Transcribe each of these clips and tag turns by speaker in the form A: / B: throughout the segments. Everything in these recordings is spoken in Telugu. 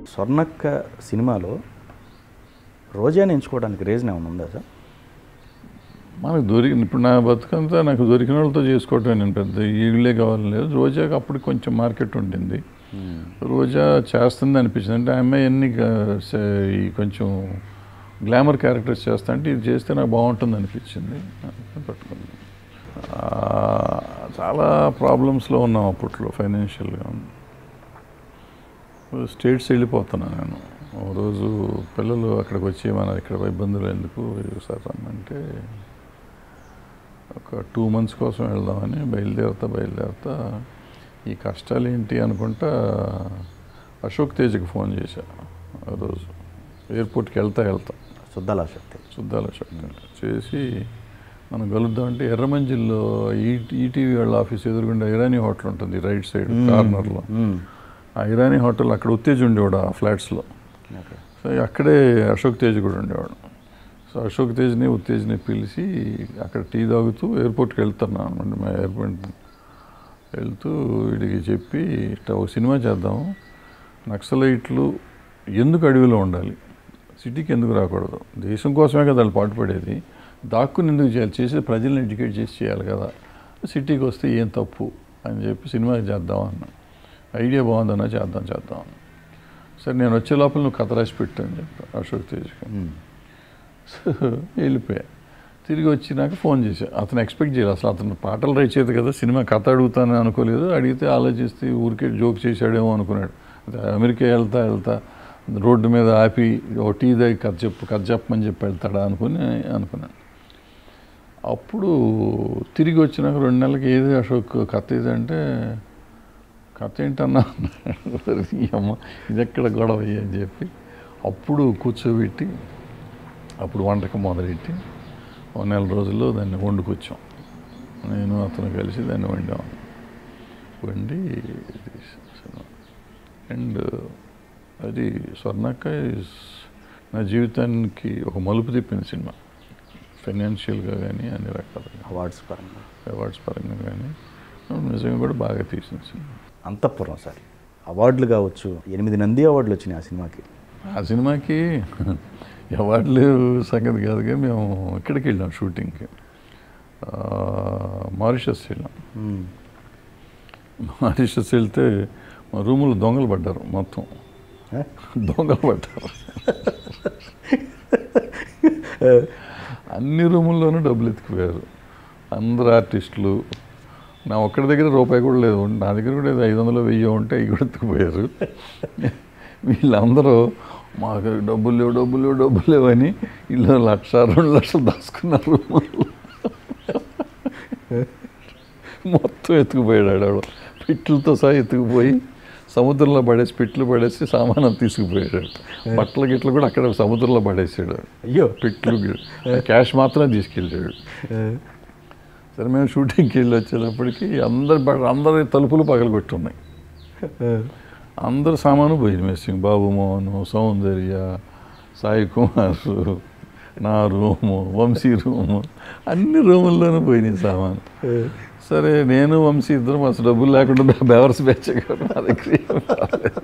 A: స్వర్ణక్క సినిమాలో రోజాని ఎంచుకోవడానికి రీజన్ ఏమైనా ఉందా సార్
B: మనకు దొరికిన ఇప్పుడు నా బతుకంతా నాకు దొరికిన వాళ్ళతో చేసుకోవటం నేను పెద్ద ఈళ్ళే కావాలని లేదు రోజాకి అప్పుడు కొంచెం మార్కెట్ ఉండింది రోజా చేస్తుంది అనిపించింది అంటే ఆ అమ్మాయి ఎన్ని గా- సే- ఈ కొంచెం గ్లామర్ క్యారెక్టర్స్ చేస్తా అంటే ఇది చేస్తే నాకు బాగుంటుంది అనిపించింది అందుకని పట్టుకున్నాను ఆ, చాలా ప్రాబ్లమ్స్లో ఉన్నాం అప్పట్లో ఫైనాన్షియల్గా స్టేట్స్ వెళ్ళిపోతున్నాను నేను ఓ రోజు పిల్లలు అక్కడికి వచ్చి మన ఇక్కడ ఇబ్బందులు ఎందుకు సార్ రమ్మంటే ఒక టూ మంత్స్ కోసం వెళ్దామని బయలుదేరుతా బయలుదేరుతా ఈ కష్టాలు ఏంటి అనుకుంటా అశోక్ తేజ్కి ఫోన్ చేశా ఆ రోజు ఎయిర్పోర్ట్కి వెళ్తా వెళ్తా
A: శుద్ధాల శక్తి
B: శుద్ధాల అశోక్ చేసి మనం కలుద్దామంటే ఎర్రమంజిల్లో ఈ ఈటీవీ వాళ్ళ ఆఫీస్ ఎదురుగుండా ఇరానీ హోటల్ ఉంటుంది రైట్ సైడ్ కార్నర్లో ఆ ఇరానీ హోటల్ అక్కడ ఉత్తేజ్ ఉండేవాడు ఆ ఫ్లాట్స్లో
A: ఓకే
B: సో అక్కడే అశోక్ తేజ్ కూడా ఉండేవాడు సో అశోక్ తేజ్ని ఉత్తేజ్ని పిలిచి అక్కడ టీ తాగుతూ ఎయిర్పోర్ట్కి వెళ్తున్నాను అనమాట మా ఎయిర్పోర్ట్ వెళ్తూ వీడికి చెప్పి ఇట్లా ఒక సినిమా చేద్దాం నక్సలైట్లు ఎందుకు అడవిలో ఉండాలి సిటీకి ఎందుకు రాకూడదు దేశం కోసమే కదా వాళ్ళు పాటుపడేది దాక్కుని ఎందుకు చేయాలి చేసి ప్రజల్ని ఎడ్యుకేట్ చేసి చేయాలి కదా సిటీకి వస్తే ఏం తప్పు అని చెప్పి సినిమా చేద్దాం అన్న ఐడియా బాగుందన్నా చేద్దాం చేద్దాం అన్న సరే నేను వచ్చే లోపల నువ్వు కథ రాసి పెట్టు అని చెప్పి అశోక్ తేజ్కి సో వెళ్ళిపోయా తిరిగి వచ్చినాక ఫోన్ చేశా అతను ఎక్స్పెక్ట్ చేయాలి అసలు అతను పాటలు రచయిత కదా సినిమా కథ అడుగుతానని అనుకోలేదు అడిగితే ఆలోచిస్తే ఊరికే జోక్ చేశాడేమో అనుకున్నాడు అదే అమెరికా వెళ్తా వెళ్తా రోడ్డు మీద ఆపి ఓ టీ దగ్గర కథ చెప్పు కథ చెప్పమని చెప్పి వెళ్తాడా అనుకుని అనుకున్నాను అప్పుడు తిరిగి వచ్చినాక రెండు నెలలకి ఏది అశోక్ కథ ఏది అంటే కథ ఏంటన్నా అన్నాడు. ఈ అమ్మ ఇది ఎక్కడ గొడవ అయ్యి అని చెప్పి అప్పుడు కూర్చోబెట్టి అప్పుడు వంటకం మొదలెట్టి ఒక నెల రోజుల్లో దాన్ని వండుకొచ్చాం నేను అతను కలిసి దాన్ని వండాం వండి అండ్ అది స్వర్ణక్క is నా జీవితానికి ఒక మలుపు తిప్పిన సినిమా ఫైనాన్షియల్గా కానీ అన్ని రకాలుగా
A: అవార్డ్స్ పరంగా
B: అవార్డ్స్ పరంగా కానీ నిజంగా కూడా బాగా తీసిన సినిమా
A: అంతఃపురం సార్ అవార్డులు కావచ్చు ఎనిమిది నంది అవార్డులు వచ్చినాయి ఆ సినిమాకి
B: ఆ సినిమాకి అవార్డులు సంగతి కాదుగా మేము ఇక్కడికి వెళ్ళాం షూటింగ్కి ఆ, మారిషస్ వెళ్ళాం
A: మ్మ్.
B: మారిషస్ వెళ్తే మా రూములో దొంగలు పడ్డారు మొత్తం
A: ఏ?
B: దొంగలు పడ్డారు అన్ని రూముల్లోనూ డబ్బులు ఎత్తుకుపోయారు అందరు ఆర్టిస్టులు నా ఒక్కడి దగ్గర రూపాయి కూడా లేదు నా దగ్గర కూడా ఏదో ఐదు వందలు వెయ్యి ఉంటే అవి కూడా ఎత్తుకుపోయారు వీళ్ళందరూ మాకు డబ్బులు లేవు డబ్బులు లేవు డబ్బులు లేవు అని వీళ్ళు లక్ష రెండు లక్షలు దాచుకున్నారు రూముల్లో మొత్తం ఎత్తుకుపోయాడు ఆడవాడు పిట్లతో సహా ఎత్తుకుపోయి సముద్రంలో పడేసి పిట్లు పడేసి సామానం తీసుకుపోయాడు బట్టలు గిట్లు కూడా అక్కడ సముద్రంలో పడేసాడు
A: అయ్యో
B: పిట్లు గి- క్యాష్ మాత్రమే తీసుకెళ్ళాడు సరే మేము షూటింగ్కి వెళ్ళి వచ్చేటప్పటికి అందరి బ- అందరి తలుపులు పగలగొట్టున్నాయి అందరు సామాను పోయింది మెస్సింగ్ బాబు మోహన్ సౌందర్య సాయి కుమార్ నా రూము వంశీ రూము అన్ని రూముల్లోనూ పోయినాయి సామాను సరే నేను వంశీ ఇద్దరం అసలు డబ్బులు లేకుండా బె- బెవర్స్ బెచ్చగాడు నా దగ్గర ఏం రాలేదు.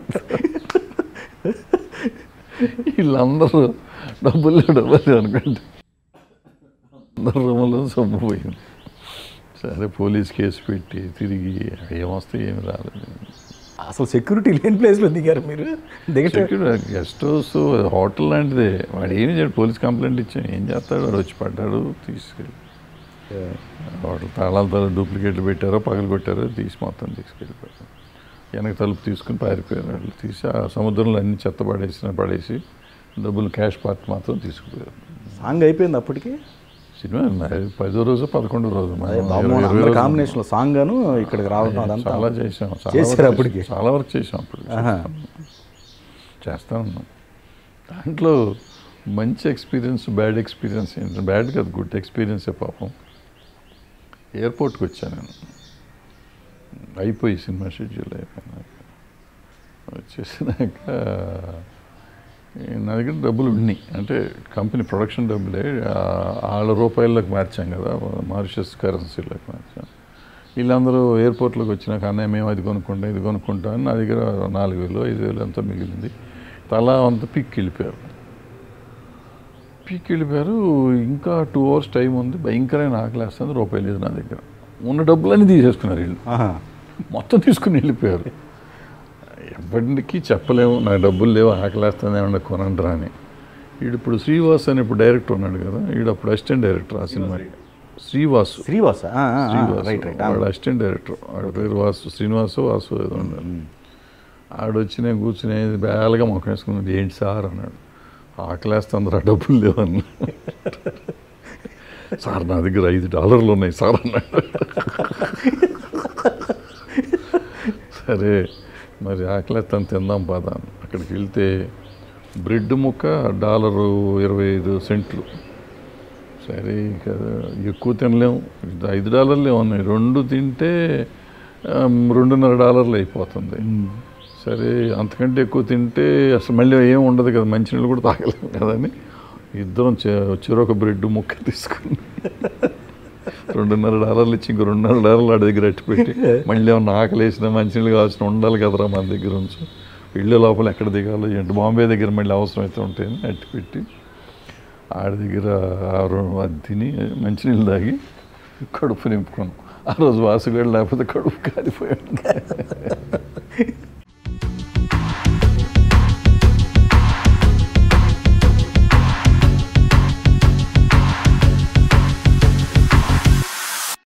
B: వీళ్ళందరూ డబ్బులు డబ్బులు అనుకుంటే అందరు రూముల్లో సొమ్ము పోయింది సరే పోలీస్ కేసు పెట్టి తిరిగి ఏమొస్తే ఏమి రాలేదు
A: అసలు సెక్యూరిటీ లేని ప్లేస్లో దిగారు మీరు దిగట
B: సెక్యూరిటీ గెస్ట్ హౌస్ హోటల్ లాంటిదే వాడు ఏమి చేయడు పోలీస్ కంప్లైంట్ ఇచ్చాను ఏం చేస్తాడు వాడు వచ్చి పడ్డాడు తీసుకెళ్ళి హోటల్ తాళాలు తల డూప్లికేట్లు పెట్టారో పగలు కొట్టారో తీసి మొత్తం తీసుకెళ్ళిపోయారు వెనక తలుపు తీసుకుని పారిపోయారు వాళ్ళు తీసి ఆ సముద్రంలో అన్ని చెత్త పడేసిన పడేసి డబ్బులు క్యాష్ పార్ట్ మాత్రం తీసుకుపోయారు
A: సాంగ్ అయిపోయింది అప్పటికి
B: సినిమా మరి పదో రోజు పదకొండో రోజు మనం
A: అదే
B: ఇరవై-
A: బాబు
B: ఇరవై
A: అందరి
B: రోజులు
A: కాంబినేషన్లో సాంగ్ గాను ఇక్కడికి రావడం అదంతా
B: చాలా చేసాం చాలా
A: చేశారు
B: వర్క్
A: అప్పటికి?
B: చేసాం. చాలా వర్క్ చేసాం అప్పుడు
A: ఆహా.
B: చేస్తా ఉన్నాం దాంట్లో మంచి ఎక్స్పీరియన్స్ బ్యాడ్ ఎక్స్పీరియన్స్ ఏంటంటే బ్యాడ్ కాదు గుడ్ ఎక్స్పీరియన్సే పాపం ఎయిర్పోర్ట్కి వచ్చాను నేను అయిపోయి సినిమా షెడ్యూల్ అయిపోయినాక వచ్చేసినాక ఈ నా దగ్గర డబ్బులు ఉన్నాయి అంటే కంపెనీ ప్రొడక్షన్ డబ్బులే ఆ, వాళ్ళ రూపాయల్లోకి మార్చాం కదా మారిషస్ కరెన్సీలోకి మార్చాం వీళ్ళందరూ ఎయిర్పోర్ట్లోకి వచ్చినాక అన్నయ్య మేము అది కొనుక్కుంటాం ఇది కొనుక్కుంటాం అని నా దగ్గర నాలుగు వేలు ఐదు వేలు ఎంతో మిగిలింది తల అంతా పిక్కి వెళ్ళిపోయారు పిక్కి వెళ్ళిపోయారు ఇంకా టూ అవర్స్ టైం ఉంది భయంకరమైన ఆకలేస్తుంది రూపాయి లేదు నా దగ్గర ఉన్న డబ్బులన్నీ తీసేసుకున్నారు వీళ్ళు
A: ఆహా.
B: మొత్తం తీసుకుని వెళ్ళిపోయారు ఎప్పటికీ చెప్పలేము నా డబ్బులు లేవు ఆకలేస్తుంది ఏమన్నా కొనండి అని వీడు ఇప్పుడు శ్రీవాస్ అని ఇప్పుడు డైరెక్టర్ ఉన్నాడు కదా వీడు అప్పుడు అసిస్టెంట్ డైరెక్టర్ ఆ సినిమాకి శ్రీవాసు
A: శ్రీవాస ఆ, ఆ, ఆ,
B: శ్రీవాసు
A: రైట్ రైట్ ఆ.
B: వాడు అసిస్టెంట్ డైరెక్టర్ వాడి పేరు వాసు శ్రీనివాసు వాసు ఏదో ఉన్నాడు ఆడొచ్చి నేను కూర్చుని బేలగా ముఖం వేసుకున్నాడు ఏంటి సార్ అన్నాడు ఆకలేస్తుందిరా డబ్బులు లేవన్న సార్ నా దగ్గర ఐదు డాలర్లు ఉన్నాయి సార్ అన్నాడు సరే మరి ఆకలేస్తాను తిందాం పద అని. అక్కడికి వెళ్తే బ్రెడ్ ముక్క డాలరు ఇరవై ఐదు సెంట్లు సరే ఇక ఎక్కువ తినలేము ఇది ఐదు డాలర్లే ఉన్నాయి రెండు తింటే ఆ, రెండున్నర డాలర్లు అయిపోతుంది సరే అంతకంటే ఎక్కువ తింటే అసలు మళ్ళీ ఏం ఉండదు కదా మంచినీళ్ళు కూడా తాగలేము కదని ఇద్దరం చె- చెరొక బ్రెడ్ ముక్క తీసుకుని రెండున్నర డాలర్లు ఇచ్చి ఇంకో రెండున్నర డాలర్లు ఆడి దగ్గర అట్టి పెట్టి మళ్ళీ ఏమన్నా ఆకలేసిన మంచినీళ్ళు కావాల్సిన ఉండాలి కదరా మన దగ్గర ఉంచు ఇళ్ళ లోపల ఎక్కడ దిగాలో ఏంటి బాంబే దగ్గర మళ్ళీ అవసరమైతే ఉంటాయని అట్టి పెట్టి ఆడి దగ్గర ఆరు అది తిని మంచినీళ్ళు తాగి కడుపు నింపుకున్నాం ఆ రోజు వాసుగాడు లేకపోతే కడుపు కాలిపోయాడు